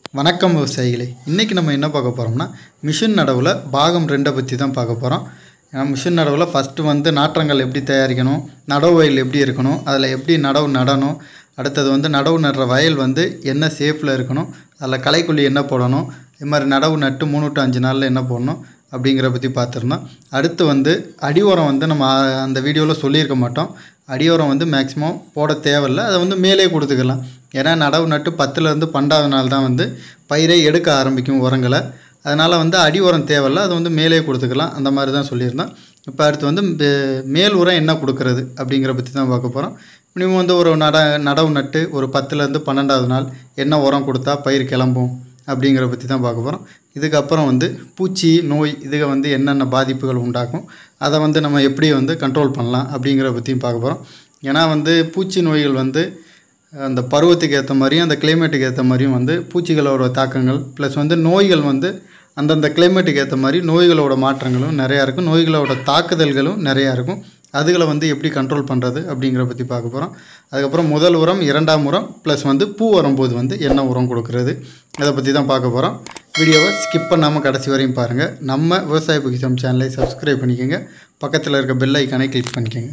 வணக்கம் விவசாயிகளே இன்றைக்கி நம்ம என்ன பார்க்க போகிறோம்னா மிஷின் நடவில் பாகம் ரெண்டை பற்றி தான் பார்க்க போகிறோம் ஏன்னா மிஷின் நடவில் ஃபஸ்ட்டு வந்து நாற்றங்கள் எப்படி தயாரிக்கணும் நடவு வயல் எப்படி இருக்கணும் அதில் எப்படி நடவு நடணும் அடுத்தது வந்து நடவு நடுற வயல் வந்து என்ன சேஃபில் இருக்கணும் அதில் களைக்கொல்லி என்ன போடணும் இது மாதிரி நடவு நட்டு மூணு டு அஞ்சு நாளில் என்ன போடணும் அப்படிங்கிற பற்றி பார்த்துருந்தோம் அடுத்து வந்து அடி உரம் வந்து நம்ம ஆ- அந்த வீடியோவில் சொல்லியிருக்க மாட்டோம் அடி உரம் வந்து மேக்ஸிமம் போட தேவையில்லை அதை வந்து மேலே கொடுத்துக்கலாம் ஏன்னா நடவு நட்டு பத்துலேருந்து பன்னெண்டாவது நாள் தான் வந்து பயிரை எடுக்க ஆரம்பிக்கும் உரங்களை அதனால் வந்து அடி உரம் தேவையில்லை அதை வந்து மேலே கொடுத்துக்கலாம் அந்த மாதிரி தான் சொல்லியிருந்தோம் இப்போ அடுத்து வந்து மே- மேல் உரம் என்ன கொடுக்கறது அப்படிங்கிற பற்றி தான் பார்க்க போகிறோம் மினிமம் வந்து ஒரு நட நடவு நட்டு ஒரு பத்துலேருந்து பன்னெண்டாவது நாள் என்ன உரம் கொடுத்தா பயிர் கிளம்பும் அப்படிங்கிற பற்றி தான் பார்க்க போகிறோம் இதுக்கப்புறம் வந்து பூச்சி நோய் இதுக வந்து என்னென்ன பாதிப்புகள் உண்டாக்கும் அதை வந்து நம்ம எப்படி வந்து கண்ட்ரோல் பண்ணலாம் அப்படிங்கிற பற்றியும் பார்க்க போகிறோம் ஏன்னா வந்து பூச்சி நோய்கள் வந்து அந்த பருவத்துக்கு ஏற்ற மாதிரியும் அந்த கிளைமேட்டுக்கு ஏற்ற மாதிரியும் வந்து பூச்சிகளோட தாக்கங்கள் ப்ளஸ் வந்து நோய்கள் வந்து அந்தந்த கிளைமேட்டுக்கு ஏற்ற மாதிரி நோய்களோட மாற்றங்களும் நிறையா இருக்கும் நோய்களோட தாக்குதல்களும் நிறையா இருக்கும் அதுகளை வந்து எப்படி கண்ட்ரோல் பண்ணுறது அப்படிங்கிற பற்றி பார்க்க போகிறோம் அதுக்கப்புறம் முதல் உரம் இரண்டாம் உரம் ப்ளஸ் வந்து பூ வரும்போது வந்து என்ன உரம் கொடுக்கறது அதை பற்றி தான் பார்க்க போகிறோம் வீடியோவை ஸ்கிப் பண்ணாமல் கடைசி வரையும் பாருங்கள் நம்ம விவசாய பொக்கிஷம் சேனலை சப்ஸ்கிரைப் பண்ணிக்கோங்க பக்கத்தில் இருக்க பெல் ஐக்கானை கிளிக் பண்ணிக்கோங்க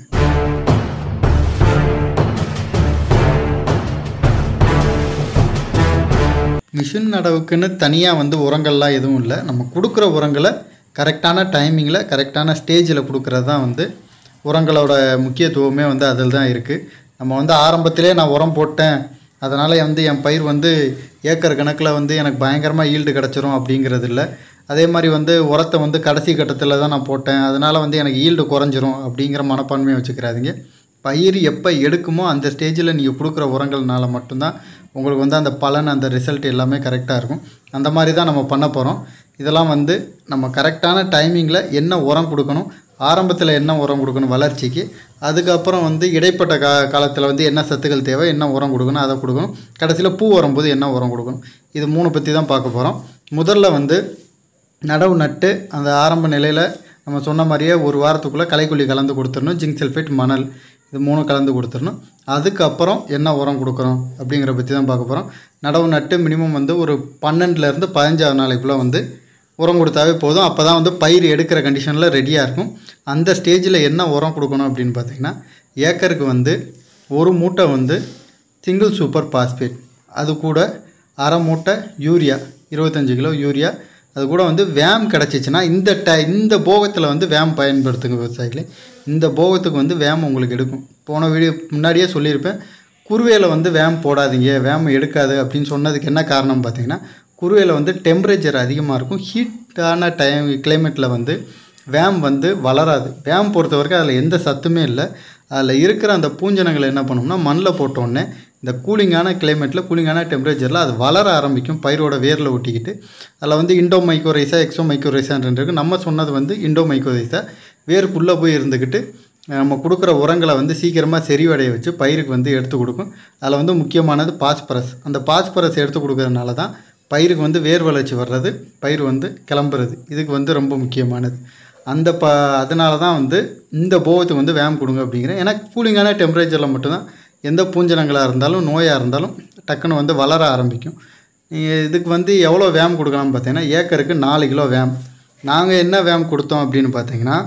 மிஷின் நடவுக்குன்னு தனியாக வந்து உரங்கள்லாம் எதுவும் இல்லை நம்ம கொடுக்குற உரங்களை கரெக்டான டைமிங்கில் கரெக்டான ஸ்டேஜில் கொடுக்குறது தான் வந்து உரங்களோட முக்கியத்துவமே வந்து அதில் தான் இருக்குது நம்ம வந்து ஆரம்பத்திலே நான் உரம் போட்டேன் அதனால் வந்து என் பயிர் வந்து ஏக்கர் கணக்கில் வந்து எனக்கு பயங்கரமாக ஈல்டு கிடச்சிரும் அப்படிங்கிறது இல்லை அதே மாதிரி வந்து உரத்தை வந்து கடைசி கட்டத்தில் தான் நான் போட்டேன் அதனால் வந்து எனக்கு ஈல்டு குறைஞ்சிரும் அப்படிங்கிற மனப்பான்மையை வச்சுக்கிறாதீங்க பயிர் எப்போ எடுக்குமோ அந்த ஸ்டேஜில் நீங்கள் கொடுக்குற உரங்கள்னால மட்டும்தான் உங்களுக்கு வந்து அந்த பலன் அந்த ரிசல்ட் எல்லாமே கரெக்டாக இருக்கும் அந்த மாதிரி தான் நம்ம பண்ண போகிறோம் இதெல்லாம் வந்து நம்ம கரெக்டான டைமிங்கில் என்ன உரம் கொடுக்கணும் ஆரம்பத்தில் என்ன உரம் கொடுக்கணும் வளர்ச்சிக்கு அதுக்கப்புறம் வந்து இடைப்பட்ட கா காலத்தில் வந்து என்ன சத்துக்கள் தேவை என்ன உரம் கொடுக்கணும் அதை கொடுக்கணும் கடைசியில் பூ வரும்போது என்ன உரம் கொடுக்கணும் இது மூணு பற்றி தான் பார்க்க போகிறோம் முதல்ல வந்து நடவு நட்டு அந்த ஆரம்ப நிலையில் நம்ம சொன்ன மாதிரியே ஒரு வாரத்துக்குள்ளே களைக்கொல்லி கலந்து கொடுத்துடணும் ஜிங்க் சல்ஃபேட் மணல் இது மூணு கலந்து கொடுத்துடணும் அதுக்கப்புறம் என்ன உரம் கொடுக்குறோம் அப்படிங்கிற பற்றி தான் பார்க்க போகிறோம் நடவு நட்டு மினிமம் வந்து ஒரு பன்னெண்டுலேருந்து பதினஞ்சாவது நாளைக்குள்ளே வந்து உரம் கொடுத்தாவே போதும் அப்போ தான் வந்து பயிர் எடுக்கிற கண்டிஷனில் ரெடியாக இருக்கும் அந்த ஸ்டேஜில் என்ன உரம் கொடுக்கணும் அப்படின்னு பார்த்தீங்கன்னா ஏக்கருக்கு வந்து ஒரு மூட்டை வந்து சிங்கிள் சூப்பர் பாஸ்பேட் அது கூட அரை மூட்டை யூரியா இருபத்தஞ்சு கிலோ யூரியா அது கூட வந்து வேம் கிடச்சிச்சின்னா இந்த ட இந்த போகத்தில் வந்து வேம் பயன்படுத்துங்க விவசாயிகளே இந்த போகத்துக்கு வந்து வேம் உங்களுக்கு எடுக்கும் போன வீடியோ முன்னாடியே சொல்லியிருப்பேன் குருவையில் வந்து வேம் போடாதீங்க வேம் எடுக்காது அப்படின்னு சொன்னதுக்கு என்ன காரணம் பார்த்தீங்கன்னா குருவையில் வந்து டெம்பரேச்சர் அதிகமாக இருக்கும் ஹீட்டான டைம் கிளைமேட்டில் வந்து வேம் வந்து வளராது வேம் பொறுத்த வரைக்கும் அதில் எந்த சத்துமே இல்லை அதில் இருக்கிற அந்த பூஞ்சனங்களை என்ன பண்ணோம்னா மண்ணில் போட்டோடனே இந்த கூலிங்கான கிளைமேட்டில் கூலிங்கான டெம்பரேச்சரில் அது வளர ஆரம்பிக்கும் பயிரோட வேரில் ஒட்டிக்கிட்டு அதில் வந்து இண்டோ மைக்ரோரைஸா எக்ஸோ மைக்ரோரைஸான்னு இருக்குது நம்ம சொன்னது வந்து இண்டோ மைக்ரோரைஸா வேருக்குள்ளே போய் இருந்துக்கிட்டு நம்ம கொடுக்குற உரங்களை வந்து சீக்கிரமாக செறிவடைய வச்சு பயிருக்கு வந்து எடுத்து கொடுக்கும் அதில் வந்து முக்கியமானது பாஸ்பரஸ் அந்த பாஸ்பரஸ் எடுத்து கொடுக்கறதுனால தான் பயிருக்கு வந்து வேர் வளர்ச்சி வர்றது பயிர் வந்து கிளம்புறது இதுக்கு வந்து ரொம்ப முக்கியமானது அந்த ப அதனால தான் வந்து இந்த போகத்துக்கு வந்து வேம் கொடுங்க அப்படிங்கிறேன் ஏன்னா கூலிங்கான டெம்பரேச்சரில் மட்டும்தான் எந்த பூஞ்சனங்களாக இருந்தாலும் நோயாக இருந்தாலும் டக்குன்னு வந்து வளர ஆரம்பிக்கும் நீங்கள் இதுக்கு வந்து எவ்வளோ வேம் கொடுக்கலாம்னு பார்த்தீங்கன்னா ஏக்கருக்கு நாலு கிலோ வேம் நாங்கள் என்ன வேம் கொடுத்தோம் அப்படின்னு பார்த்தீங்கன்னா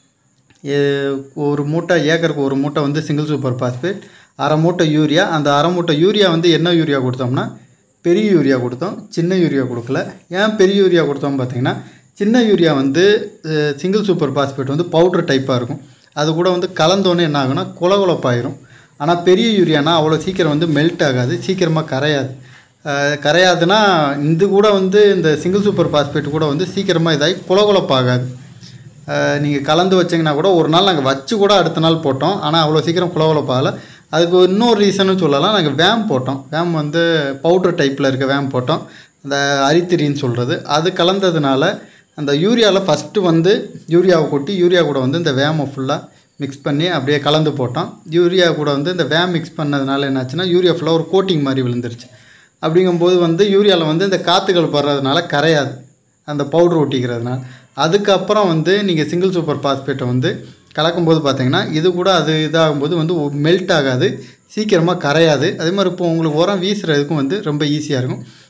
ஏ- ஒரு மூட்டை ஏக்கருக்கு ஒரு மூட்டை வந்து சிங்கிள் சூப்பர் பாஸ்பேட் அரை மூட்டை யூரியா அந்த அரை மூட்டை யூரியா வந்து என்ன யூரியா கொடுத்தோம்னா பெரிய யூரியா கொடுத்தோம் சின்ன யூரியா கொடுக்கல ஏன் பெரிய யூரியா கொடுத்தோம் பார்த்தீங்கன்னா சின்ன யூரியா வந்து சிங்கிள் சூப்பர் பாஸ்பேட் வந்து பவுடர் டைப்பாக இருக்கும் அது கூட வந்து கலந்தோன்னே என்ன ஆகும்னா குலகுலப்பாயிரும் ஆனால் பெரிய யூரியானா அவ்வளோ சீக்கிரம் வந்து மெல்ட் ஆகாது சீக்கிரமாக கரையாது அஹ் கரையாதுன்னா இது கூட வந்து இந்த சிங்கிள் சூப்பர் பாஸ்பேட் கூட வந்து சீக்கிரமாக இதாகி குலகுலப்பாகாது நீங்கள் கலந்து வச்சிங்கன்னா கூட ஒரு நாள் நாங்கள் வச்சு கூட அடுத்த நாள் போட்டோம் ஆனால் அவ்வளோ சீக்கிரம் குலகுலப்பாகல அதுக்கு இன்னொரு ரீசனும் சொல்லலாம் நாங்கள் வேம் போட்டோம் வேம் வந்து பவுடர் டைப்பில் இருக்க வேம் போட்டோம் அந்த அரித்திரின்னு சொல்கிறது அது கலந்ததுனால அந்த யூரியாவில் ஃபஸ்ட்டு வந்து யூரியாவை கொட்டி யூரியா கூட வந்து இந்த வேமை ஃபுல்லாக மிக்ஸ் பண்ணி அப்படியே கலந்து போட்டோம் யூரியா கூட வந்து இந்த வேம் மிக்ஸ் பண்ணதுனால என்னாச்சுன்னா யூரியா ஃபுல்லாக ஒரு கோட்டிங் மாதிரி விழுந்துருச்சு அப்படிங்கும்போது வந்து யூரியாவில் வந்து இந்த காற்றுகள் படுறதுனால கரையாது அந்த பவுடர் ஒட்டிக்கிறதுனால அதுக்கப்புறம் வந்து நீங்கள் சிங்கிள் சூப்பர் பாஸ்பேட்டை வந்து கலக்கும்போது பார்த்தீங்கன்னா இது கூட அது இதாகும்போது வந்து மெல்ட் ஆகாது சீக்கிரமாக கரையாது அதே மாதிரி இப்போ உங்களுக்கு உரம் வீசுறதுக்கும் வந்து ரொம்ப ஈஸியாக இருக்கும்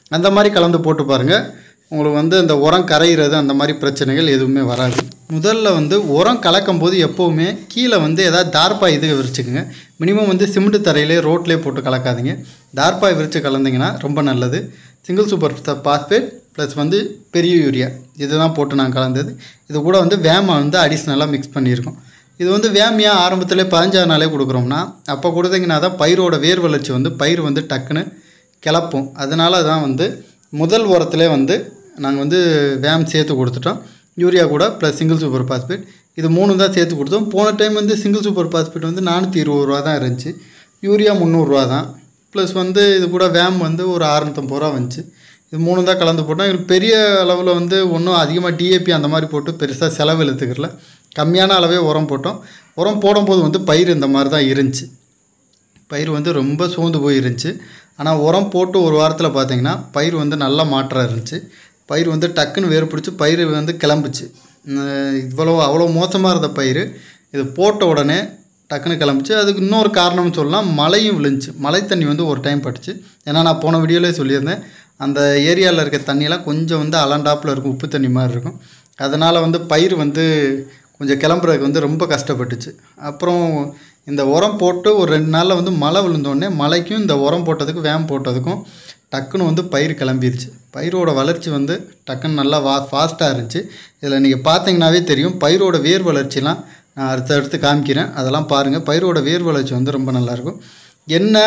அந்த மாதிரி கலந்து போட்டு பாருங்கள் உங்களுக்கு வந்து இந்த உரம் கரையிறது அந்த மாதிரி பிரச்சனைகள் எதுவுமே வராது முதல்ல வந்து உரம் கலக்கும் போது எப்போவுமே கீழே வந்து ஏதாவது தார்பாய் இது விரிச்சுக்குங்க மினிமம் வந்து சிமெண்ட் தரையிலே ரோட்லேயே போட்டு கலக்காதீங்க தார்பாய் விரித்து கலந்தீங்கன்னா ரொம்ப நல்லது சிங்கிள் சூப்பர் பாஸ்பேட் ப்ளஸ் வந்து பெரிய யூரியா இதுதான் போட்டு நான் கலந்தது இது கூட வந்து வேமை வந்து அடிஷ்னலாக மிக்ஸ் பண்ணியிருக்கோம் இது வந்து வேமியா ஆரம்பத்திலே பதினஞ்சாவது நாளே கொடுக்குறோம்னா அப்போ கொடுத்தீங்கன்னா தான் பயிரோட வேர் வளர்ச்சி வந்து பயிர் வந்து டக்குன்னு கிளப்பும் அதனால தான் வந்து முதல் உரத்திலே வந்து நாங்கள் வந்து வேம் சேர்த்து கொடுத்துட்டோம் யூரியா கூட ப்ளஸ் சிங்கிள் சூப்பர் பாஸ்பேட் இது மூணு தான் சேர்த்து கொடுத்தோம் போன டைம் வந்து சிங்கிள் சூப்பர் பாஸ்பேட் வந்து நானூற்றி இருபது ரூபா தான் இருந்துச்சு யூரியா முந்நூறுரூவா தான் ப்ளஸ் வந்து இது கூட வேம் வந்து ஒரு அறநூற்றம்பது ரூபா வந்துச்சு இது மூணு தான் கலந்து போட்டோம் எங்களுக்கு பெரிய அளவில் வந்து ஒன்றும் அதிகமாக டிஏபி அந்த மாதிரி போட்டு பெருசாக செலவு இழுத்துக்கிறல கம்மியான அளவே உரம் போட்டோம் உரம் போடும்போது வந்து பயிர் இந்த மாதிரி தான் இருந்துச்சு பயிர் வந்து ரொம்ப சோர்ந்து போய் இருந்துச்சு ஆனால் உரம் போட்டு ஒரு வாரத்தில் பார்த்தீங்கன்னா பயிர் வந்து நல்ல மாற்றம் இருந்துச்சு பயிர் வந்து டக்குன்னு வேறு பிடிச்சி பயிர் வந்து கிளம்புச்சு உம் இவ்வளோ அவ்வளோ மோசமாக இருந்த பயிர் இது போட்ட உடனே டக்குன்னு கிளம்புச்சு அதுக்கு இன்னொரு காரணம்னு சொல்லலாம் மழையும் விழுந்துச்சு மழை தண்ணி வந்து ஒரு டைம் பட்டுச்சு ஏன்னா நான் போன வீடியோலே சொல்லியிருந்தேன் அந்த ஏரியாவில் இருக்க தண்ணியெல்லாம் கொஞ்சம் வந்து அலண்டாப்பில் இருக்கும் உப்பு தண்ணி மாதிரி இருக்கும் அதனால் வந்து பயிர் வந்து கொஞ்சம் கிளம்புறதுக்கு வந்து ரொம்ப கஷ்டப்பட்டுச்சு அப்புறம் இந்த உரம் போட்டு ஒரு ரெண்டு நாளில் வந்து மழை விழுந்தோடனே மழைக்கும் இந்த உரம் போட்டதுக்கு வேம் போட்டதுக்கும் டக்குன்னு வந்து பயிர் கிளம்பிருச்சு பயிரோட வளர்ச்சி வந்து டக்குன்னு நல்லா வா ஃபாஸ்ட்டாக இருந்துச்சு இதில் நீங்கள் பார்த்தீங்கன்னாவே தெரியும் பயிரோட வேர் வளர்ச்சிலாம் நான் அடுத்தடுத்து காமிக்கிறேன் அதெல்லாம் பாருங்கள் பயிரோட வேர் வளர்ச்சி வந்து ரொம்ப நல்லாயிருக்கும் என்ன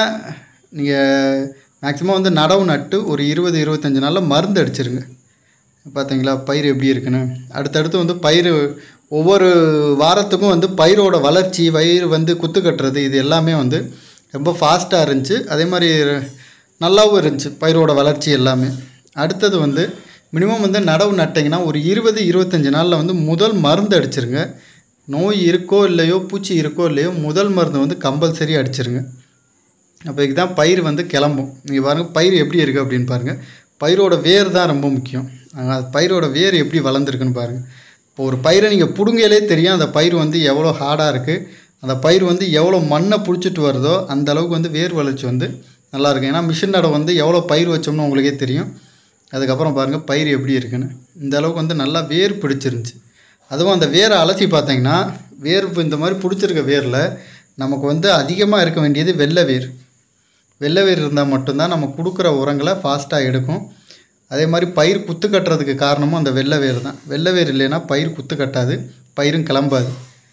நீங்கள் மேக்ஸிமம் வந்து நடவு நட்டு ஒரு இருபது இருபத்தஞ்சி நாளில் மருந்து அடிச்சிருங்க பார்த்தீங்களா பயிர் எப்படி இருக்குன்னு அடுத்தடுத்து வந்து பயிர் ஒவ்வொரு வாரத்துக்கும் வந்து பயிரோட வளர்ச்சி பயிர் வந்து குத்து கட்டுறது இது எல்லாமே வந்து ரொம்ப ஃபாஸ்ட்டாக இருந்துச்சு அதே மாதிரி நல்லாவும் இருந்துச்சு பயிரோட வளர்ச்சி எல்லாமே அடுத்தது வந்து மினிமம் வந்து நடவு நட்டிங்கன்னா ஒரு இருபது இருபத்தஞ்சி நாளில் வந்து முதல் மருந்து அடிச்சிருங்க நோய் இருக்கோ இல்லையோ பூச்சி இருக்கோ இல்லையோ முதல் மருந்து வந்து கம்பல்சரி அடிச்சிருங்க அப்போ இதுதான் பயிர் வந்து கிளம்பும் நீங்கள் பாருங்கள் பயிர் எப்படி இருக்குது அப்படின்னு பாருங்கள் பயிரோட வேர் தான் ரொம்ப முக்கியம் அங்க அது பயிரோட வேர் எப்படி வளர்ந்துருக்குன்னு பாருங்கள் இப்போ ஒரு பயிரை நீங்கள் பிடுங்கையிலே தெரியும் அந்த பயிர் வந்து எவ்வளோ ஹார்டாக இருக்குது அந்த பயிர் வந்து எவ்வளோ மண்ணை பிடிச்சிட்டு வருதோ அந்த அளவுக்கு வந்து வேர் வளர்ச்சி வந்து நல்லா இருக்கும் ஏன்னா மிஷின் நடவு வந்து எவ்வளோ பயிர் வச்சோம்னு உங்களுக்கே தெரியும் அதுக்கப்புறம் பாருங்கள் பயிர் எப்படி இருக்குன்னு இந்த அளவுக்கு வந்து நல்லா வேர் பிடிச்சிருந்துச்சு அதுவும் அந்த வேரை அலசி பார்த்தீங்கன்னா வேர் இப்ப இந்த மாதிரி பிடிச்சிருக்க வேரில் நமக்கு வந்து அதிகமாக இருக்க வேண்டியது வெள்ளை வேர் வெள்ளை வேர் இருந்தால் மட்டும்தான் நம்ம கொடுக்குற உரங்களை ஃபாஸ்ட்டாக எடுக்கும் அதே மாதிரி பயிர் குத்து கட்டுறதுக்கு காரணமும் அந்த வெள்ளை வேர் தான் வெள்ளை வேர் இல்லைன்னா பயிர் குத்து கட்டாது பயிரும் கிளம்பாது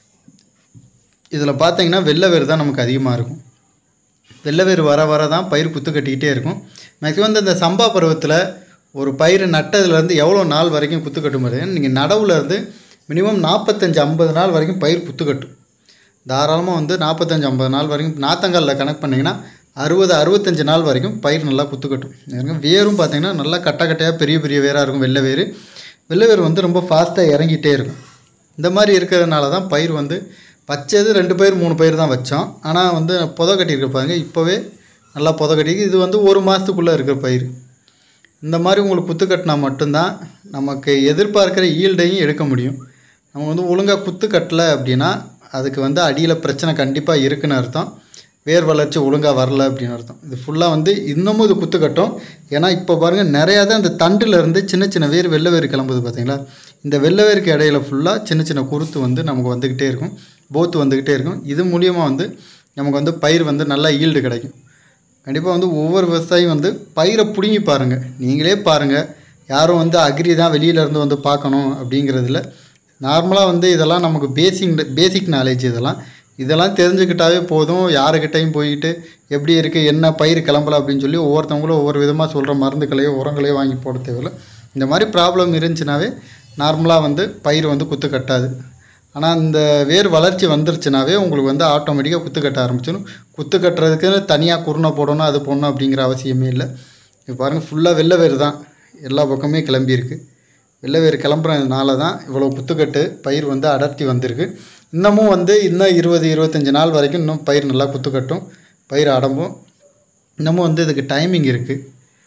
இதில் பார்த்தீங்கன்னா வெள்ளை வேர் தான் நமக்கு அதிகமாக இருக்கும் வெள்ளை வேர் வர வர தான் பயிர் குத்து கட்டிக்கிட்டே இருக்கும் மேக்ஸிமம் வந்து இந்த சம்பா பருவத்தில் ஒரு பயிர் நட்டதுலேருந்து எவ்வளோ நாள் வரைக்கும் குத்து கட்டும் பாருங்க நீங்கள் நடவுல இருந்து மினிமம் நாற்பத்தஞ்சு ஐம்பது நாள் வரைக்கும் பயிர் குத்து கட்டும் தாராளமாக வந்து நாற்பத்தஞ்சு ஐம்பது நாள் வரைக்கும் நாத்தங்காலில் கனெக்ட் பண்ணிங்கன்னா அறுபது அறுபத்தஞ்சு நாள் வரைக்கும் பயிர் நல்லா குத்து கட்டும் பாருங்க, வேரும் பார்த்தீங்கன்னா நல்லா கட்ட கட்டையாக பெரிய பெரிய வேராக இருக்கும் வெள்ளை வேர் வெள்ளை வேர் வந்து ரொம்ப ஃபாஸ்ட்டாக இறங்கிட்டே இருக்கும் இந்த மாதிரி இருக்கிறதுனால தான் பயிர் வந்து வச்சது ரெண்டு பயிர் மூணு பயிர் தான் வச்சோம் ஆனால் வந்து புதை கட்டியிருக்க பாருங்க இப்போவே நல்லா புதை கட்டிருக்கு இது வந்து ஒரு மாதத்துக்குள்ளே இருக்கிற பயிர் இந்த மாதிரி உங்களுக்கு குத்து கட்டினா மட்டும்தான் நமக்கு எதிர்பார்க்குற ஈல்டையும் எடுக்க முடியும் நம்ம வந்து ஒழுங்காக குத்து கட்டலை அப்படின்னா அதுக்கு வந்து அடியில் பிரச்சனை கண்டிப்பாக இருக்குன்னு அர்த்தம் வேர் வளர்ச்சி ஒழுங்காக வரல அப்படின்னு அர்த்தம் இது ஃபுல்லாக வந்து இன்னமும் இது குத்து கட்டும் ஏன்னா இப்போ பாருங்கள் நிறையா தான் இந்த தண்டுல இருந்து சின்ன சின்ன வேர் வெள்ளை வேர் கிளம்புது பார்த்தீங்களா இந்த வெள்ளை வேருக்கு இடையில ஃபுல்லாக சின்ன சின்ன குருத்து வந்து நமக்கு வந்துக்கிட்டே இருக்கும் போத்து வந்துக்கிட்டே இருக்கும் இது மூலியமாக வந்து நமக்கு வந்து பயிர் வந்து நல்லா ஈல்டு கிடைக்கும் கண்டிப்பாக வந்து ஒவ்வொரு விவசாயியும் வந்து பயிரை பிடுங்கி பாருங்கள் நீங்களே பாருங்கள் யாரும் வந்து அக்ரி தான் வெளியில இருந்து வந்து பார்க்கணும் அப்படிங்கிறதுல நார்மலாக வந்து இதெல்லாம் நமக்கு பேசிக் பேசிக் நாலேஜ் இதெல்லாம் இதெல்லாம் தெரிஞ்சுக்கிட்டாவே போதும் யாருக்கிட்டையும் போயிட்டு எப்படி இருக்குது என்ன பயிர் கிளம்பல அப்படின்னு சொல்லி ஒவ்வொருத்தவங்களும் ஒவ்வொரு விதமாக சொல்கிற மருந்துகளையோ உரங்களையோ வாங்கி போட தேவையில்ல இந்த மாதிரி ப்ராப்ளம் இருந்துச்சுனாவே நார்மலாக வந்து பயிர் வந்து குத்து கட்டாது ஆனால் இந்த வேர் வளர்ச்சி வந்துருச்சுனாவே உங்களுக்கு வந்து ஆட்டோமேட்டிக்காக குத்து கட்ட ஆரம்பிச்சிடும் குத்து கட்டுறதுக்குன்னு தனியாக குருணை போடணும் அது போடணும் அப்படிங்கிற அவசியமே இல்லை இப்போ பாருங்கள் ஃபுல்லாக வெள்ளை வேர் தான் எல்லா பக்கமே கிளம்பியிருக்கு வெள்ளை வேர் கிளம்புறதுனால தான் இவ்வளோ குத்துக்கட்டு பயிர் வந்து அடர்த்தி வந்திருக்கு இன்னமும் வந்து இன்னும் இருபது இருபத்தஞ்சி நாள் வரைக்கும் இன்னும் பயிர் நல்லா குத்துக்கட்டும் பயிர் அடம்பும் இன்னமும் வந்து இதுக்கு டைமிங் இருக்குது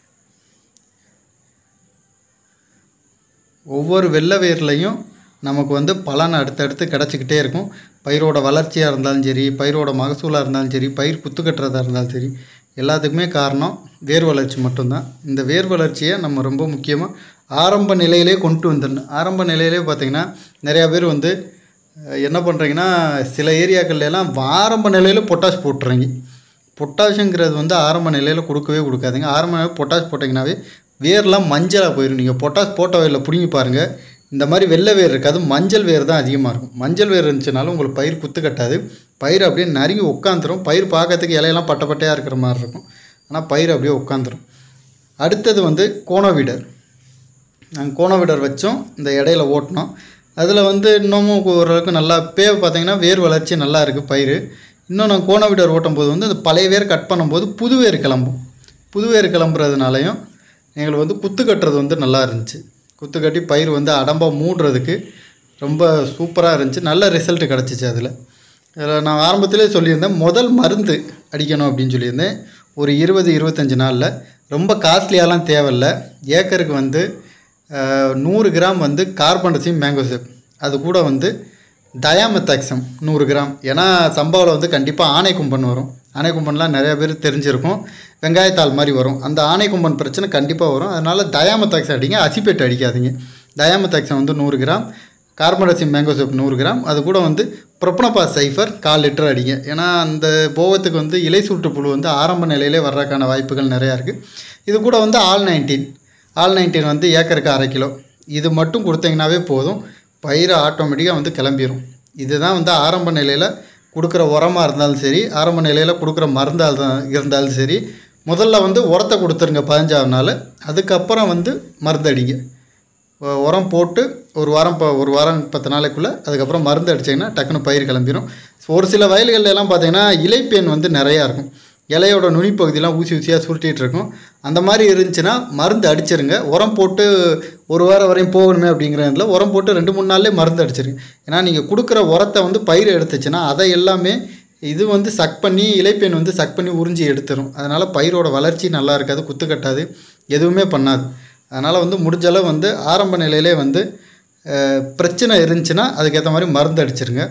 ஒவ்வொரு வெள்ளை வேர்லையும் நமக்கு வந்து பலன் அடுத்தடுத்து கிடச்சிக்கிட்டே இருக்கும் பயிரோட வளர்ச்சியாக இருந்தாலும் சரி பயிரோட மகசூலாக இருந்தாலும் சரி பயிர் குத்து கட்டுறதா இருந்தாலும் சரி எல்லாத்துக்குமே காரணம் வேர் வளர்ச்சி மட்டும்தான் இந்த வேர் வளர்ச்சியை நம்ம ரொம்ப முக்கியமாக ஆரம்ப நிலையிலே கொண்டு வந்துடணும் ஆரம்ப நிலையிலே பார்த்திங்கன்னா நிறையா பேர் வந்து அஹ், என்ன பண்ணுறீங்கன்னா சில ஏரியாக்கள்ல எல்லாம் ஆரம்ப நிலையில் பொட்டாஷ் போட்டுறீங்க பொட்டாஷுங்கிறது வந்து ஆரம்ப நிலையில் கொடுக்கவே கொடுக்காதீங்க ஆரம்ப நிலையில் பொட்டாஷ் போட்டிங்கனாவே வேர்லாம் மஞ்சளாக போயிடும் நீங்கள் பொட்டாஷ் போட்ட வேரில் பிடுங்கி பாருங்கள் இந்த மாதிரி வெள்ளை வேர் இருக்காது மஞ்சள் வேர் தான் அதிகமாக இருக்கும் மஞ்சள் வேர் இருந்துச்சுனாலும் உங்களுக்கு பயிர் குத்து கட்டாது பயிர் அப்படியே நறுங்கி உட்காந்துரும் பயிர் பார்க்கறதுக்கு இலையெல்லாம் பட்டை பட்டையாக இருக்கிற மாதிரி இருக்கும் ஆனால் பயிர் அப்படியே உட்காந்துரும் அடுத்தது வந்து கோணவீடர் நாங்கள் கோணவீடர் வச்சோம் இந்த இடையில ஓட்டினோம் அதில் வந்து இன்னமும் ஓரளவுக்கு நல்லா பே பார்த்தீங்கன்னா வேர் வளர்ச்சி நல்லா இருக்குது பயிர் இன்னும் நான் கோணவீடர் ஓட்டும் போது வந்து அந்த பழைய வேர் கட் பண்ணும்போது புது வேர் கிளம்பும் புது வேர் கிளம்புறதுனாலையும் எங்களுக்கு வந்து குத்து கட்டுறது வந்து நல்லா இருந்துச்சு குத்து கட்டி பயிர் வந்து அடம்பாக மூடுறதுக்கு ரொம்ப சூப்பராக இருந்துச்சு நல்ல ரிசல்ட் கிடச்சிச்சு அதில் இதில் நான் ஆரம்பத்திலே சொல்லியிருந்தேன் முதல் மருந்து அடிக்கணும் அப்படின்னு சொல்லியிருந்தேன் ஒரு இருபது இருபத்தஞ்சி நாளில் ரொம்ப காஸ்ட்லியாலாம் தேவையில்ல ஏக்கருக்கு வந்து அஹ், நூறு கிராம் வந்து கார்பன்டசிம் மேங்கோசிப் அது கூட வந்து டயாமெத்தாக்சம் நூறு கிராம் ஏன்னா சம்பாவில் வந்து கண்டிப்பாக ஆணை கும்பன் வரும் ஆணை கும்பன்லாம் நிறைய பேர் தெரிஞ்சிருக்கும் வெங்காயத்தாள் மாதிரி வரும் அந்த ஆணை கும்பன் பிரச்சனை கண்டிப்பாக வரும் அதனால் டயாமெத்தாக்சம் அடிங்க அசிப்பேட் அடிக்காதீங்க டயாமெத்தாக்சம் வந்து நூறு கிராம் கார்பன்டசிம் மேங்கோ சோப் நூறு கிராம் அது கூட வந்து ப்ரொப்பனப்பா சைஃபர் கால் லிட்டர் அடிங்க ஏன்னா அந்த போகத்துக்கு வந்து இலை சுருட்டு புழு வந்து ஆரம்ப நிலையிலே வர்றதுக்கான வாய்ப்புகள் நிறையா இருக்குது இது கூட வந்து ஆல் நைன்டீன் ஆல் நைன்டீன் வந்து ஏக்கருக்கு அரை கிலோ இது மட்டும் கொடுத்தீங்கன்னாவே போதும் பயிர் ஆட்டோமேட்டிக்காக வந்து கிளம்பிடும் இதுதான் வந்து ஆரம்ப நிலையில் கொடுக்குற உரமாக இருந்தாலும் சரி ஆரம்ப நிலையில் கொடுக்குற மருந்தாக இருந்தா- இருந்தாலும் சரி முதல்ல வந்து உரத்தை கொடுத்துருங்க பதினஞ்சாவது நாள் அதுக்கப்புறம் வந்து மருந்து அடிங்க உ- உரம் போட்டு ஒரு வாரம் இப்போ ஒரு வாரம் பத்து நாளைக்குள்ளே அதுக்கப்புறம் மருந்து அடிச்சிங்கன்னா டக்குன்னு பயிர் கிளம்பிடும் ஒரு சில வயல்கள்ல எல்லாம் பார்த்தீங்கன்னா இலைப்பேன் வந்து நிறையா இருக்கும் இலையோட நுனி பகுதியெலாம் ஊசி ஊசியாக சுருட்டிகிட்டு இருக்கும் அந்த மாதிரி இருந்துச்சுன்னா மருந்து அடிச்சிருங்க உரம் போட்டு ஒரு வாரம் வரையும் போகணுமே அப்படிங்கிறதுல உரம் போட்டு ரெண்டு மூணு நாள்லேயே மருந்து அடிச்சிருங்க ஏன்னா நீங்கள் கொடுக்குற உரத்தை வந்து பயிர் எடுத்துச்சுன்னா அதை எல்லாமே இது வந்து சக் பண்ணி இலைப்பேன் வந்து சக் பண்ணி உறிஞ்சி எடுத்துரும் அதனால் பயிரோட வளர்ச்சி நல்லா இருக்காது குத்து கட்டாது எதுவுமே பண்ணாது அதனால் வந்து முடிஞ்ச அளவு வந்து ஆரம்ப நிலையிலே வந்து அஹ், பிரச்சனை இருந்துச்சுன்னா அதுக்கேற்ற மாதிரி மருந்து அடிச்சிருங்க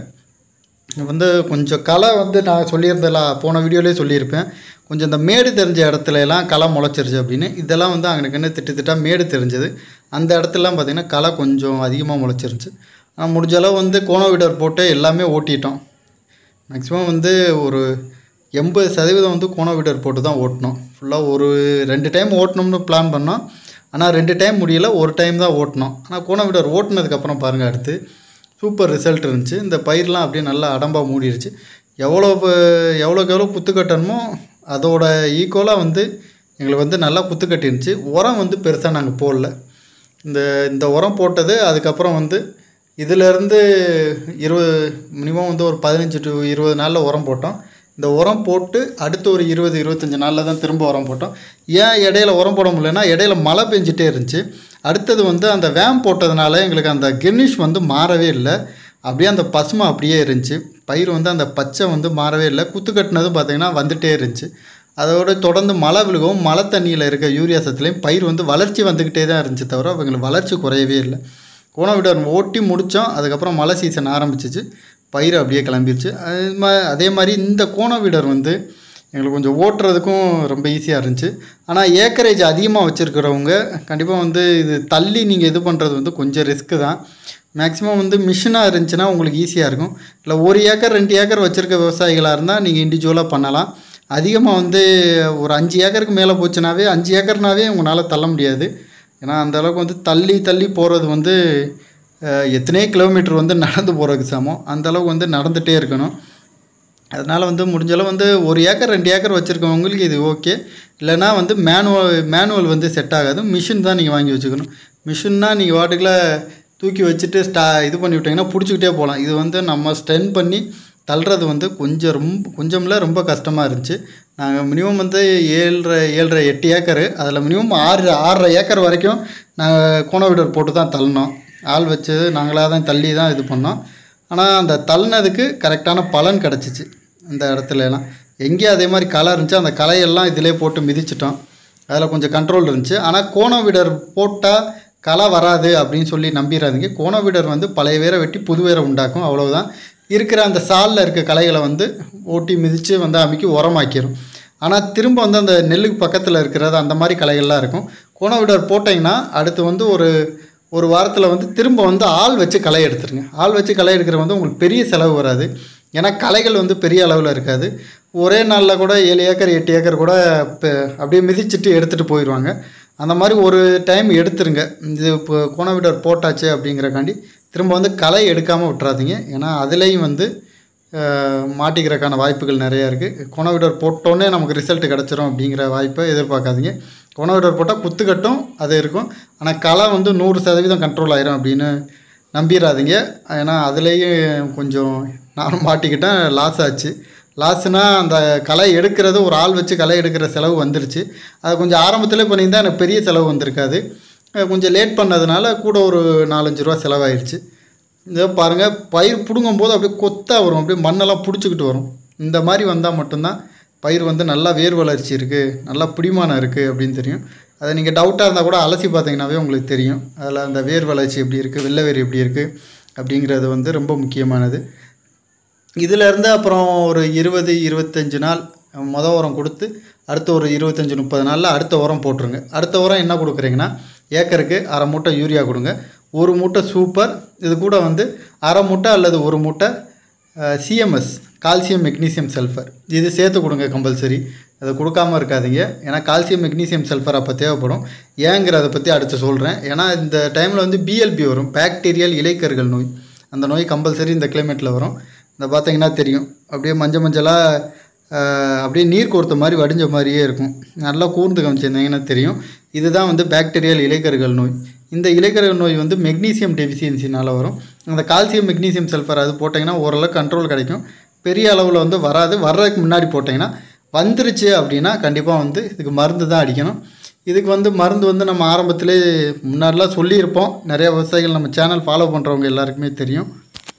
வந்து கொஞ்சம் களை வந்து நான் சொல்லியிருந்தல போன வீடியோலேயே சொல்லியிருப்பேன் கொஞ்சம் இந்த மேடு தெரிஞ்ச இடத்துல எல்லாம் களை முளைச்சிருச்சு அப்படின்னு இதெல்லாம் வந்து அங்கனுக்குன்னு திட்டு திட்டா மேடு தெரிஞ்சது அந்த இடத்துலலாம் பார்த்திங்கன்னா களை கொஞ்சம் அதிகமாக முளைச்சிருச்சு ஆனால் முடிஞ்ச அளவு வந்து கோணவீடர் போட்டு எல்லாமே ஓட்டிட்டோம் மேக்ஸிமம் வந்து ஒரு எண்பது சதவீதம் வந்து கோணவீடர் போட்டு தான் ஓட்டினோம் ஃபுல்லாக ஒரு ரெண்டு டைம் ஓட்டணும்னு பிளான் பண்ணோம் ஆனால் ரெண்டு டைம் முடியல ஒரு டைம் தான் ஓட்டினோம் ஆனால் கோணவீடர் ஓட்டினதுக்கப்புறம் பாருங்கள் அடுத்து சூப்பர் ரிசல்ட் இருந்துச்சு இந்த பயிரெலாம் அப்படியே நல்லா அடம்பாக மூடிருச்சு எவ்வளோ ப- எவ்வளோக்கு எவ்வளோ குத்து கட்டணுமோ அதோட ஈக்குவலாக வந்து எங்களுக்கு வந்து நல்லா குத்து கட்டிருந்துச்சு உரம் வந்து பெருசாக நாங்கள் போடல இந்த இந்த உரம் போட்டது அதுக்கப்புறம் வந்து இதிலேருந்து இருபது மினிமம் வந்து ஒரு பதினஞ்சு டு இருபது நாளில் உரம் போட்டோம் இந்த உரம் போட்டு அடுத்து ஒரு இருபது இருபத்தஞ்சி நாளில் தான் திரும்ப உரம் போட்டோம் ஏன் இடையில உரம் போட முடியலன்னா இடையில மழை பெஞ்சிட்டே இருந்துச்சு அடுத்தது வந்து அந்த வேம் போட்டதுனால எங்களுக்கு அந்த கிர்னிஷ் வந்து மாறவே இல்லை அப்படியே அந்த பசுமை அப்படியே இருந்துச்சு பயிர் வந்து அந்த பச்சை வந்து மாறவே இல்லை குத்து கட்டினதும் பார்த்திங்கன்னா வந்துட்டே இருந்துச்சு அதோட தொடர்ந்து மழை விழுகவும் மழை தண்ணியில் இருக்க யூரியா சத்துலேயும் பயிர் வந்து வளர்ச்சி வந்துக்கிட்டே தான் இருந்துச்சு தவிர அவங்களுக்கு வளர்ச்சி குறையவே இல்லை கோணவிடர் ஓட்டி முடித்தோம் அதுக்கப்புறம் மழை சீசன் ஆரம்பிச்சிச்சு பயிர் அப்படியே கிளம்பிருச்சு அது மா அதே மாதிரி இந்த கோணவீடர் வந்து எங்களுக்கு கொஞ்சம் ஓட்டுறதுக்கும் ரொம்ப ஈஸியாக இருந்துச்சு ஆனால் ஏக்கரேஜ் அதிகமாக வச்சுருக்கிறவங்க கண்டிப்பாக வந்து இது தள்ளி நீங்கள் இது பண்ணுறது வந்து கொஞ்சம் ரிஸ்க்கு தான் மேக்ஸிமம் வந்து மிஷினாக இருந்துச்சுன்னா உங்களுக்கு ஈஸியாக இருக்கும் இல்லை ஒரு ஏக்கர் ரெண்டு ஏக்கர் வச்சுருக்க விவசாயிகளாக இருந்தால் நீங்கள் இண்டிவிஜுவலாக பண்ணலாம் அதிகமாக வந்து ஒரு அஞ்சு ஏக்கருக்கு மேலே போச்சுனாவே அஞ்சு ஏக்கர்னாவே உங்களால் தள்ள முடியாது ஏன்னா அந்த அளவுக்கு வந்து தள்ளி தள்ளி போகிறது வந்து அஹ், எத்தனையோ கிலோமீட்டர் வந்து நடந்து போகிறதுக்கு சமம் அந்த அளவுக்கு வந்து நடந்துகிட்டே இருக்கணும் அதனால் வந்து முடிஞ்ச அளவு வந்து ஒரு ஏக்கர் ரெண்டு ஏக்கர் வச்சுருக்கவங்களுக்கு இது ஓகே இல்லைன்னா வந்து மேனுவல் மேனுவல் வந்து செட் ஆகாது மிஷின் தான் நீங்கள் வாங்கி வச்சுக்கணும் மிஷின்னா நீங்கள் வாட்டுக்குள்ள தூக்கி வச்சுட்டு ஸ்டா இது பண்ணி விட்டிங்கன்னா பிடிச்சிக்கிட்டே போகலாம் இது வந்து நம்ம ஸ்ட்ரென் பண்ணி தள்ளுறது வந்து கொஞ்சம் ரொம்ப கொஞ்சம்ல ரொம்ப கஷ்டமாக இருந்துச்சு நாங்கள் மினிமம் வந்து ஏழரை ஏழரை எட்டு ஏக்கரு அதில் மினிமம் ஆறு ஆறரை ஏக்கர் வரைக்கும் நாங்கள் கோணவீடர் போட்டு தான் தள்ளினோம் ஆள் வச்சு நாங்களாக தான் தள்ளி தான் இது பண்ணோம் ஆனால் அந்த தள்ளினதுக்கு கரெக்டான பலன் கிடச்சிச்சு அந்த இடத்துல எல்லாம் எங்கேயும் அதே மாதிரி களை இருந்துச்சு அந்த களையெல்லாம் இதிலே போட்டு மிதிச்சிட்டோம் அதில் கொஞ்சம் கண்ட்ரோல் இருந்துச்சு ஆனால் கோணவீடர் போட்டால் களை வராது அப்படின்னு சொல்லி நம்பிடாதீங்க கோணவீடர் வந்து பழைய வேரை வெட்டி புது வேரை உண்டாக்கும் அவ்வளவுதான் இருக்கிற அந்த சாலில் இருக்க களைகளை வந்து ஓட்டி மிதித்து வந்து அமைக்கி உரமாக்கிரும் ஆனால் திரும்ப வந்து அந்த நெல்லுக்கு பக்கத்தில் இருக்கிறது அந்த மாதிரி களைகள்லாம் இருக்கும் கோனோவிடர் போட்டிங்கன்னா அடுத்து வந்து ஒரு ஒரு வாரத்தில் வந்து திரும்ப வந்து ஆள் வச்சு களை எடுத்துருங்க ஆள் வச்சு களை எடுக்கிறது வந்து உங்களுக்கு பெரிய செலவு வராது ஏன்னா களைகள் வந்து பெரிய அளவில் இருக்காது ஒரே நாளில் கூட ஏழு ஏக்கர் எட்டு ஏக்கர் கூட இப்போ அப்படியே மிதிச்சிட்டு எடுத்துகிட்டு போயிடுவாங்க அந்த மாதிரி ஒரு டைம் எடுத்துருங்க இது இப்போ கோனோவிடர் போட்டாச்சு அப்படிங்கிறக்காண்டி திரும்ப வந்து களை எடுக்காமல் விட்டுறாதீங்க ஏன்னா அதுலேயும் வந்து அஹ், மாட்டிக்கிறதுக்கான வாய்ப்புகள் நிறையா இருக்குது கொனவிடர் போட்டோன்னே நமக்கு ரிசல்ட் கிடச்சிரும் அப்படிங்கிற வாய்ப்பை எதிர்பார்க்காதீங்க கொனவிடர் போட்டால் குத்துக்கட்டும் அது இருக்கும் ஆனால் களை வந்து நூறு சதவீதம் கண்ட்ரோல் ஆயிரும் அப்படின்னு நம்பிடாதீங்க ஏன்னா அதுலேயும் கொஞ்சம் நானும் மாட்டிக்கிட்டேன் லாஸ் ஆச்சு லாஸ்னால் அந்த களை எடுக்கிறது ஒரு ஆள் வச்சு களை எடுக்கிற செலவு வந்துருச்சு அது கொஞ்சம் ஆரம்பத்தில் பண்ணியிருந்தால் எனக்கு பெரிய செலவு வந்திருக்காது அஹ் கொஞ்சம் லேட் பண்ணதுனால கூட ஒரு நாலஞ்சு ரூபா செலவாயிருச்சு இதை பாருங்கள் பயிர் பிடுங்கும் போது அப்படியே கொத்தாக வரும் அப்படியே மண்ணெல்லாம் பிடிச்சிக்கிட்டு வரும் இந்த மாதிரி வந்தால் மட்டும்தான் பயிர் வந்து நல்லா வேர் வளர்ச்சி இருக்குது நல்லா பிடிமானம் இருக்குது அப்படின்னு தெரியும் அதை நீங்கள் டவுட்டாக இருந்தால் கூட அலசி பார்த்தீங்கன்னாவே உங்களுக்கு தெரியும் அதில் அந்த வேர் வளர்ச்சி எப்படி இருக்குது வெள்ளை வேர் எப்படி இருக்குது அப்படிங்கிறது வந்து ரொம்ப முக்கியமானது இதிலேருந்து அப்புறம் ஒரு இருபது இருபத்தஞ்சு நாள் மொத உரம் கொடுத்து அடுத்த ஒரு இருபத்தஞ்சி முப்பது நாளில் அடுத்த உரம் போட்டுருங்க அடுத்த உரம் என்ன கொடுக்குறீங்கன்னா ஏக்கருக்கு அரை மூட்டை யூரியா கொடுங்க ஒரு மூட்டை சூப்பர் இது கூட வந்து அரை மூட்டை அல்லது ஒரு மூட்டை சிஎம்எஸ் கால்சியம் மெக்னீசியம் சல்ஃபர் இது சேர்த்து கொடுங்க கம்பல்சரி அதை கொடுக்காம இருக்காதீங்க ஏன்னா கால்சியம் மெக்னீசியம் சல்ஃபர் அப்போ தேவைப்படும் ஏங்கிறத பற்றி அடுத்து சொல்கிறேன் ஏன்னா இந்த டைமில் வந்து பிஎல்பி வரும் பாக்டீரியல் இலைக்கர்கள் நோய் அந்த நோய் கம்பல்சரி இந்த கிளைமேட்டில் வரும் இந்த பார்த்தீங்கன்னா தெரியும் அப்படியே மஞ்சள் மஞ்சளாக ஆஹ், அப்படியே நீர் கோர்த்த மாதிரி வடிஞ்ச மாதிரியே இருக்கும் நல்லா கூர்ந்து கவனிச்சிருந்தீங்கன்னா தெரியும் இதுதான் வந்து பாக்டீரியல் இலைக்கர்கள் நோய் இந்த இலைக்கர்கள் நோய் வந்து மெக்னீசியம் டெஃபிஷியன்சினால் வரும் அந்த கால்சியம் மெக்னீசியம் சல்ஃபர் அது போட்டிங்கன்னா ஓரளவுக்கு கண்ட்ரோல் கிடைக்கும் பெரிய அளவில் வந்து வராது வர்றதுக்கு முன்னாடி போட்டிங்கன்னா வந்துருச்சு அப்படின்னா கண்டிப்பாக வந்து இதுக்கு மருந்து தான் அடிக்கணும் இதுக்கு வந்து மருந்து வந்து நம்ம ஆரம்பத்திலே முன்னாடிலாம் சொல்லியிருப்போம் நிறைய விவசாயிகள் நம்ம சேனல் ஃபாலோ பண்ணுறவங்க எல்லாருக்குமே தெரியும்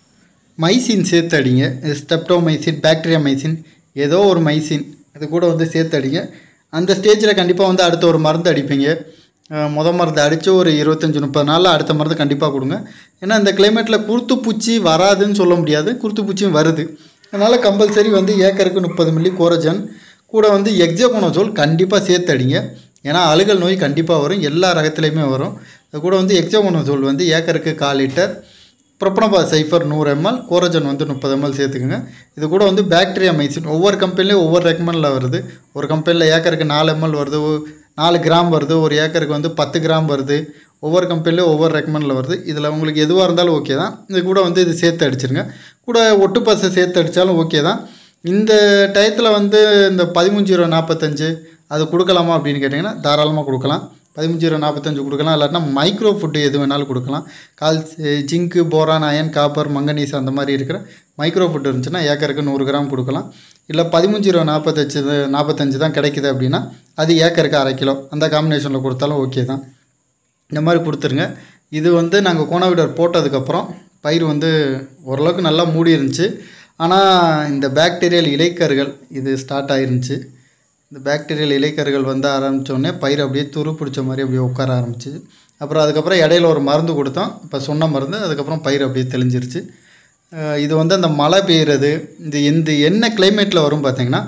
மைசின் சேர்த்து அடிங்க ஸ்டெப்டோ மைசின் பாக்டீரியா மைசின் ஏதோ ஒரு மைசின் இது கூட வந்து சேர்த்து அடிங்க அந்த ஸ்டேஜில் கண்டிப்பாக வந்து அடுத்த ஒரு மருந்து அடிப்பீங்க அஹ் முத மருந்து அடித்து ஒரு இருபத்தஞ்சி முப்பது நாளில் அடுத்த மருந்து கண்டிப்பாக கொடுங்க ஏன்னா இந்த கிளைமேட்டில் குருத்து பூச்சி வராதுன்னு சொல்ல முடியாது குருத்து பூச்சியும் வருது அதனால் கம்பல்சரி வந்து ஏக்கருக்கு முப்பது மில்லி கோரஜன் கூட வந்து எக்ஸோகோனோசோல் கண்டிப்பாக சேர்த்து அடிங்க ஏன்னா அழுகல் நோய் கண்டிப்பாக வரும் எல்லா ரகத்துலேயுமே வரும் அது கூட வந்து எக்ஸோகோனோசோல் வந்து ஏக்கருக்கு கால் லிட்டர் ப்ரொப்பனபா சைஃபர் நூறு எம்எல் கோரஜன் வந்து முப்பது எம்எல் சேர்த்துக்குங்க இது கூட வந்து பாக்டீரியா மைசின் ஒவ்வொரு கம்பெனிலையும் ஒவ்வொரு ரெக்கமெண்டில் வருது ஒரு கம்பெனியில் ஏக்கருக்கு நாலு எம்எல் வருது ஒ- நாலு கிராம் வருது ஒரு ஏக்கருக்கு வந்து பத்து கிராம் வருது ஒவ்வொரு கம்பெனிலையும் ஒவ்வொரு ரெக்கமெண்டில் வருது இதில் உங்களுக்கு எதுவாக இருந்தாலும் ஓகே தான் இது கூட வந்து இது சேர்த்து அடிச்சிருங்க கூட ஒட்டு பசை சேர்த்து அடித்தாலும் ஓகே தான் இந்த டயத்தில் வந்து இந்த பதிமூணு ஜீரோ நாற்பத்தஞ்சு அது கொடுக்கலாமா அப்படின்னு கேட்டிங்கன்னா தாராளமாக கொடுக்கலாம் பதிமூணு ஜீரோ நாற்பத்தஞ்சு கொடுக்கலாம் இல்லாட்டினா மைக்ரோ ஃபுட்டு எது வேணாலும் கொடுக்கலாம் கால் zinc boron iron copper manganese அந்த மாதிரி இருக்கிற மைக்ரோ ஃபுட் இருந்துச்சுன்னா ஏக்கருக்கு நூறு கிராம் கொடுக்கலாம் இல்லை பதிமூணு ஜீரோ நாற்பத்தஞ்சு நாற்பத்தஞ்சு தான் கிடைக்குது அப்படின்னா அது ஏக்கருக்கு அரை கிலோ அந்த காம்பினேஷனில் கொடுத்தாலும் ஓகே தான் இந்த மாதிரி கொடுத்துருங்க இது வந்து நாங்கள் கோணவிடர் போட்டதுக்கப்புறம் பயிர் வந்து ஓரளவுக்கு நல்லா மூடி இருந்துச்சு ஆனால் இந்த பாக்டீரியல் இலைக்கர்கள் இது ஸ்டார்ட் ஆயிருந்துச்சு இந்த பாக்டீரியல் இலைக்கர்கள் வந்து ஆரம்பித்தோடனே பயிர் அப்படியே துரு பிடிச்ச மாதிரி அப்படியே உட்கார ஆரம்பிச்சு அப்புறம் அதுக்கப்புறம் இடையில ஒரு மருந்து கொடுத்தோம் இப்போ சொன்ன மருந்து அதுக்கப்புறம் பயிர் அப்படியே தெளிஞ்சிருச்சு அஹ் இது வந்து அந்த மழை பெய்யுறது இந்த இந்த என்ன கிளைமேட்டில் வரும் பார்த்தீங்கன்னா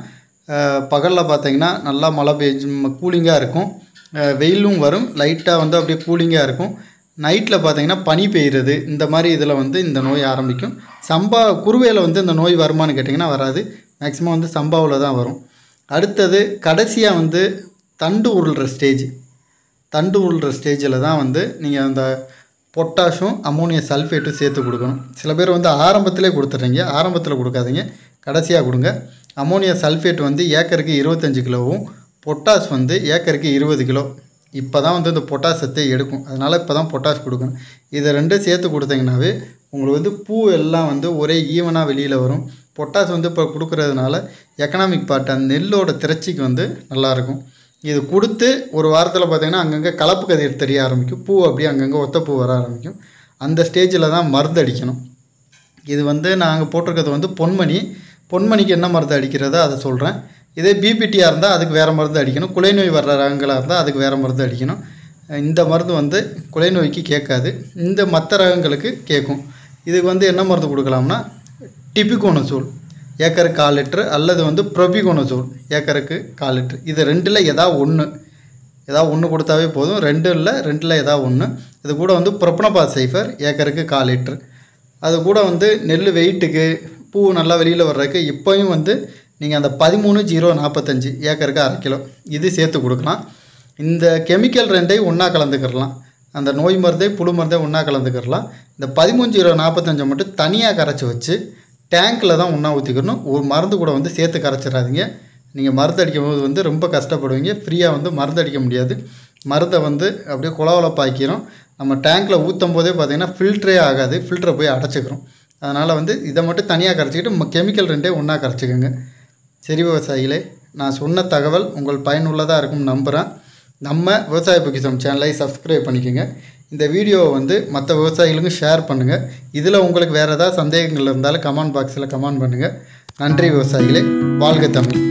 பகலில் பார்த்தீங்கன்னா நல்லா மழை பெய்ஞ்சு கூலிங்காக இருக்கும் அஹ் வெயிலும் வரும் லைட்டாக வந்து அப்படியே கூலிங்காக இருக்கும் நைட்டில் பார்த்தீங்கன்னா பனி பெய்யுறது இந்த மாதிரி இதில் வந்து இந்த நோய் ஆரம்பிக்கும் சம்பா குருவையில் வந்து இந்த நோய் வருமான்னு கேட்டிங்கன்னா வராது மேக்ஸிமம் வந்து சம்பாவில் தான் வரும் அடுத்தது கடைசியாக வந்து தண்டு உருள்ற ஸ்டேஜ் தண்டு உருள்ற ஸ்டேஜில் தான் வந்து நீங்கள் அந்த பொட்டாஷும் அமோனியம் சல்ஃபேட்டும் சேர்த்து கொடுக்கணும் சில பேர் வந்து ஆரம்பத்திலே கொடுத்துட்றீங்க ஆரம்பத்தில் கொடுக்காதீங்க கடைசியாக கொடுங்க அமோனியம் சல்ஃபேட் வந்து ஏக்கருக்கு இருபத்தஞ்சு கிலோவும் பொட்டாஷ் வந்து ஏக்கருக்கு இருபது கிலோ இப்போ தான் வந்து இந்த பொட்டாசத்தை எடுக்கும் அதனால் இப்போ தான் பொட்டாஷ் கொடுக்கணும் இதை ரெண்டும் சேர்த்து கொடுத்தீங்கன்னாவே உங்களுக்கு வந்து பூ எல்லாம் வந்து ஒரே ஈவனாக வெளியில் வரும் பொட்டாஷ் வந்து இப்போ கொடுக்கறதுனால எக்கனாமிக் பார்ட் அந்த நெல்லோட திரட்சிக்கு வந்து நல்லாயிருக்கும் இது கொடுத்து ஒரு வாரத்தில் பார்த்தீங்கன்னா அங்கங்கே கலப்பு கதிர் தெரிய ஆரம்பிக்கும் பூ அப்படியே அங்கங்கே ஒத்த பூ வர ஆரம்பிக்கும் அந்த ஸ்டேஜில் தான் மருந்து அடிக்கணும் இது வந்து நாங்கள் போட்டிருக்கிறது வந்து பொன்மணி பொன்மணிக்கு என்ன மருந்து அடிக்கிறதோ அதை சொல்கிறேன் இதே பிபிடியாக இருந்தால் அதுக்கு வேறு மருந்து அடிக்கணும் குலை நோய் வர்ற ரகங்களாக இருந்தால் அதுக்கு வேறு மருந்து அடிக்கணும் இந்த மருந்து வந்து குலை நோய்க்கு கேட்காது இந்த மற்ற ரகங்களுக்கு கேட்கும் இதுக்கு வந்து என்ன மருந்து கொடுக்கலாம்னா டிபிகோனசோல் ஏக்கருக்கு கால் லிட்ரு அல்லது வந்து ப்ரொபிகோனோசோல் ஏக்கருக்கு கால் லிட்ரு இது ரெண்டில் ஏதாவது ஒன்று ஏதாவது ஒன்று கொடுத்தாவே போதும் ரெண்டு இல்லை ரெண்டில் ஏதாவது ஒன்று இது கூட வந்து ப்ரொப்பனபா சைஃபர் ஏக்கருக்கு கால் லிட்ரு அது கூட வந்து நெல் வெயிட்டுக்கு பூ நல்லா வெளியில் வர்றதுக்கு இப்போயும் வந்து நீங்கள் அந்த பதிமூணு ஜீரோ நாற்பத்தஞ்சு ஏக்கருக்கு அரை கிலோ இது சேர்த்து கொடுக்கலாம் இந்த கெமிக்கல் ரெண்டையும் ஒன்றா கலந்துக்கிடலாம் அந்த நோய் மருந்தே புழு மருந்தே ஒன்றா கலந்துக்கிடலாம் இந்த பதிமூணு ஜீரோ நாற்பத்தஞ்சை மட்டும் தனியாக கரைச்சி வச்சு டேங்க்கில் தான் ஒன்றா ஊற்றிக்கணும் ஒரு மருந்து கூட வந்து சேர்த்து கரைச்சிடாதீங்க நீங்கள் மருந்து அடிக்கும் போது வந்து ரொம்ப கஷ்டப்படுவீங்க ஃப்ரீயாக வந்து மருந்து அடிக்க முடியாது மருந்தை வந்து அப்படியே குளவளப்பாக்கிறோம் நம்ம டேங்க்கில் ஊற்றும் போதே பார்த்தீங்கன்னா ஃபில்ட்ரே ஆகாது ஃபில்டரை போய் அடைச்சிக்கிறோம் அதனால் வந்து இதை மட்டும் தனியாக கரைச்சிக்கிட்டு கெமிக்கல் ரெண்டே ஒன்றா கரைச்சிக்கோங்க சரி விவசாயிகளே நான் சொன்ன தகவல் உங்கள் பயனுள்ளதாக இருக்கும் நம்புகிறேன் நம்ம விவசாய பொக்கிசம் சேனலை சப்ஸ்கிரைப் பண்ணிக்கோங்க இந்த வீடியோவை வந்து மற்ற விவசாயிகளுக்கும் ஷேர் பண்ணுங்கள் இதில் உங்களுக்கு வேறு ஏதாவது சந்தேகங்கள் இருந்தாலும் கமெண்ட் பாக்ஸில் கமெண்ட் பண்ணுங்கள் நன்றி விவசாயிகளே வாழ்க தமிழ்